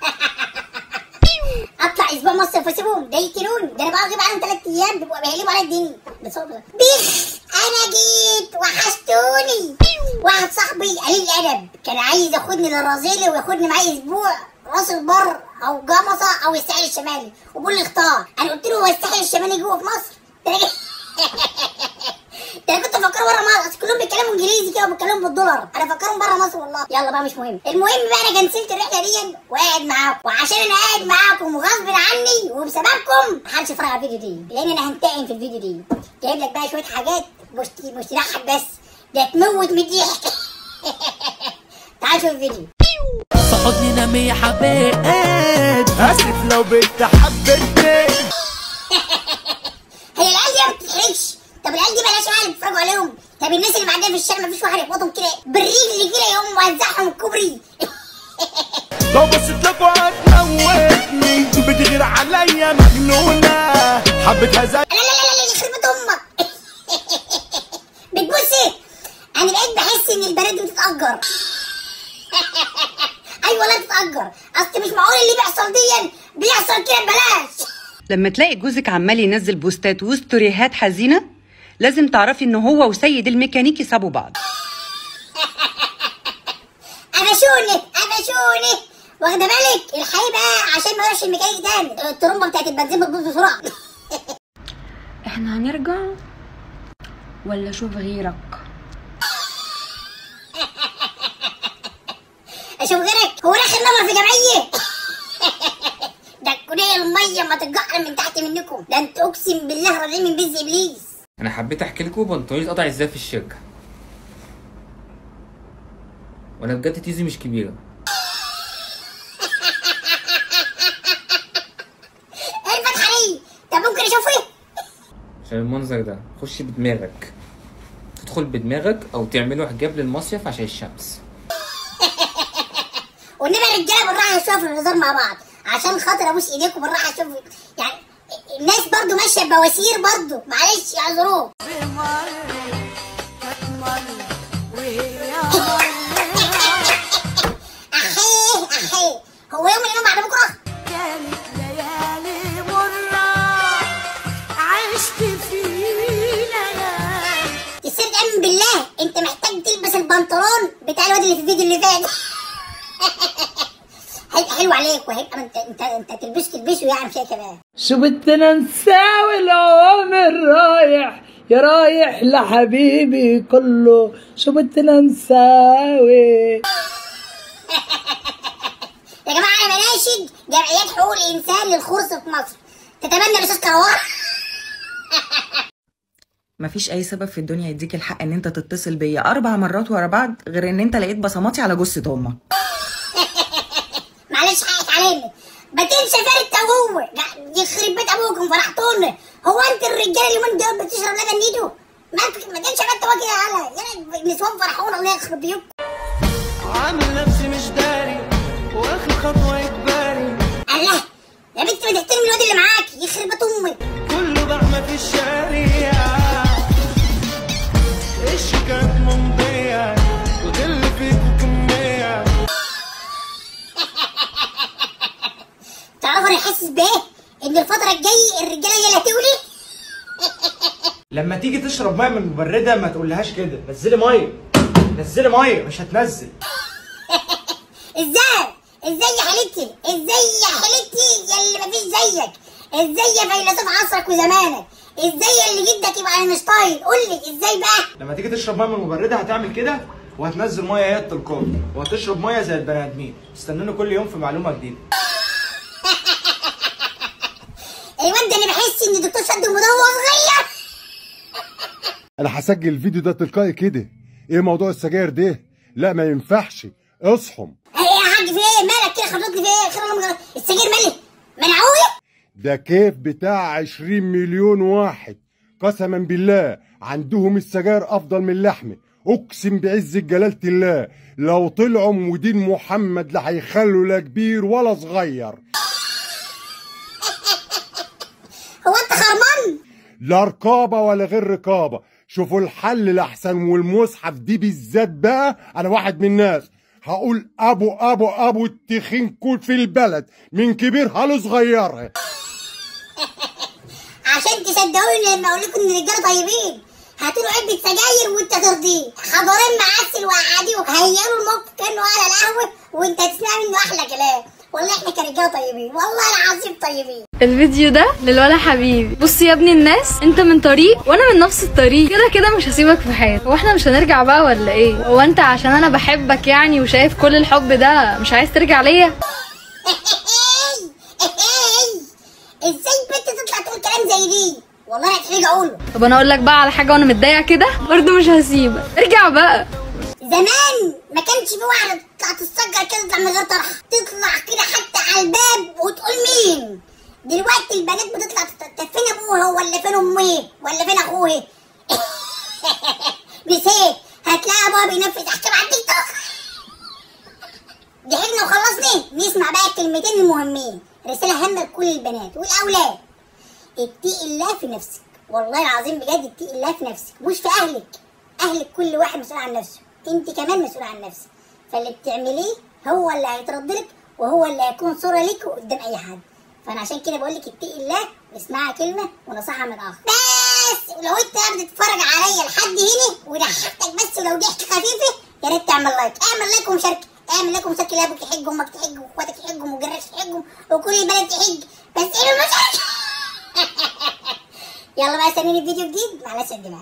اطلع اسبوع مصيف واسيبهم ده يقتلوني ده انا بقى اغيب عنهم ثلاث ايام بيبقوا بيهلبوا على الدنيا بس هو بيخ انا جيت وحشتوني واحد صاحبي قليل الادب كان عايز ياخدني للرازيلي وياخدني معاه اسبوع راس البر او جمصه او الساحل الشمالي وبقول لي اختار انا قلت له هو الساحل الشمالي جوه في مصر ده أنا- ده انا كنت افكره بره مصر أصل كلهم بيتكلموا انجليزي كده وبيتكلموا بالدولار انا فاكرهم بره مصر والله يلا بقى مش مهم المهم بقى انا كنسلت الرحله دي وقاعد معاكم وعشان انا قاعد معاكم وغصب عني وبسببكم محدش يتفرج على الفيديو دي لان انا هنتقم في الفيديو دي جايب لك بقى شويه حاجات مش مش تضحك بس ده تموت من الضحك تعال شوف الفيديو في حضني نام يا حبيب اسف لو بنت حبتني هي العيال دي ما بتتحرجش طب العيال دي مالهاش اهل يتفرجوا عليهم طب الناس اللي معديه في الشارع مفيش واحد يخبطهم كده بالرجل كده يقوم موزعهم الكوبري لو بصيت لك وهتموتني بتغير عليا مجنونة حبيتها زي لا لا لا لا يخرب بيت امك بتبصي انا بقيت بحس ان البنات دي بتتاجر ايوه والله بتتاجر اصل مش معقول اللي بيحصل دي بيحصل كده ببلاش لما تلاقي جوزك عمال ينزل بوستات وستوريهات حزينه لازم تعرفي ان هو وسيد الميكانيكي سابوا بعض قفشوني قفشوني واخده بالك الحقيقه بقى عشان ما يروحش الميكانيك تاني الترومبه بتاعت البنزين بتبوظ بسرعه احنا هنرجع ولا اشوف غيرك اشوف غيرك هو داخل نمر في جمعيه ده الكليه الميه ما تتجحر من تحت منكم ده انت اقسم بالله راجعين من بز ابليس انا حبيت احكي لكم بنطلوني اتقطع ازاي في الشركه وانا بجد تيزي مش كبيره ايه الفتحه دي طب ممكن اشوف ايه عشان المنظر ده خش بدماغك تدخل بدماغك او تعملوا حجاب للمصيف عشان الشمس والنبي يا رجاله بالراحه شويه في الهزار مع بعض عشان خاطر ابوس ايديكم بالراحه شوف يعني الناس برضو ماشيه بواسير برضو معلش اعذروه احيه احيه هو يوم اليوم بعد بكره كانت ليالي مرة عشت في ليالي تسرد امن بالله انت محتاج تلبس البنطلون بتاع الواد اللي في الفيديو اللي فات هيبقى حلو عليك وهيبقى انت انت انت تلبسه تلبسه يعني مش هيك كمان شو بدنا نساوي العمر رايح يا رايح لحبيبي كله شو بدنا نساوي يا جماعه انا بناشد جمعيات حقوق الانسان للخرس في مصر تتبنى الاستاذ كروان مفيش اي سبب في الدنيا يديك الحق ان انت تتصل بيا اربع مرات ورا بعض غير ان انت لقيت بصماتي على جثه امك معلش حقك علينا ما تنسى فرد هو لا، يخرب بيت ابوكم فرحتونا هو انت الرجاله اليومين دول بتشرب لبن نيدو ما انت ما تنسى فرد هو كده يا هلا يلا النسوان فرحونا الله يخرب بيوتكم عامل نفسي مش داري واخد خطوة اجباري الله يا بنت ما تحترمي الواد اللي معاك يخرب بيت امك كله بحمة في الشارع الشيكات ممضية وغل فيكوا كمية تعرفوا انا حاسس بايه ان الفتره الجايه الرجاله هي اللي هتولي لما تيجي تشرب ميه من مبرده ما تقولهاش كده نزلي ميه نزلي ميه مش هتنزل ازاي ازاي يا حالتي ازاي يا حالتي يا اللي مفيش زيك ازاي يا فيلسوف عصرك وزمانك ازاي يا اللي جدك يبقى اينشتاين قول لي ازاي بقى لما تيجي تشرب ميه من مبرده هتعمل كده وهتنزل ميه هي التلقائي وهتشرب ميه زي البني ادمين استنوني كل يوم في معلومه جديده الواد ده انا بحس ان الدكتور شد الموضوع وهو صغير انا هسجل الفيديو ده تلقائي كده ايه موضوع السجاير ده لا ما ينفعش اصحم ايه يا حاج في ايه مالك كده خبطتني في ايه خير الله مجرد. السجاير مالي منعوي ده كيف بتاع 20 مليون واحد قسما بالله عندهم السجاير افضل من اللحمه اقسم بعز جلاله الله لو طلعوا مدين محمد لا هيخلوا لا كبير ولا صغير هو انت خرمان لا رقابه ولا غير رقابه شوفوا الحل الاحسن والمصحف دي بالذات بقى انا واحد من الناس هقول ابو ابو ابو التخين كل في البلد من كبيرها لصغيرها عشان تصدقوني لما اقول لكم ان الرجاله طيبين هاتوا له علبه سجاير وانت ترضيه حضرين معسل وقعديه وهيئوا الموقف كانه على القهوه وانت تسمع منه احلى كلام والله احنا كرجاله طيبين والله العظيم طيبين الفيديو ده للولا حبيبي بص يا ابن الناس انت من طريق وانا من نفس الطريق كده كده مش هسيبك في حالي هو احنا مش هنرجع بقى ولا ايه هو انت عشان انا بحبك يعني وشايف كل الحب ده مش عايز ترجع ليا ازاي بنت تطلع تقول كلام زي دي والله انا هتحرج اقوله طب انا اقول لك بقى على حاجه وانا متضايقه كده برضه مش هسيبك ارجع بقى زمان ما كانش في واحده تطلع تتسجل كده تطلع من غير طرح تطلع كده حتى على الباب وتقول مين دلوقتي البنات بتطلع تت- تت- فين ابوها ولا فين امه ولا فين اخوه نسيت هتلاقي ابوها بينفذ احكام على التيك توك ضحكنا وخلصنا نسمع بقى الكلمتين المهمين رسالة هامة لكل البنات والأولاد اتقي الله في نفسك والله العظيم بجد اتقي الله في نفسك مش في أهلك أهلك كل واحد مسؤول عن نفسه أنت كمان مسؤول عن نفسك فاللي بتعمليه هو اللي هيترد لك وهو اللي هيكون صورة لك قدام أي حد فأنا عشان كده بقول لك اتقي الله واسمعها كلمة ونصيحة من آخر بس ولو أنت قاعد بتتفرج عليا لحد هنا وضحكتك بس ولو ضحكة خفيفة يا ريت تعمل لايك اعمل لايك ومشاركة اعمل لكم مسك لابوك يحج امك تحج واخواتك يحجوا وجراتك يحجوا وكل البلد تحج بس ايه المشاركة يلا بقى استنوني في فيديو جديد مع ناس الدماغ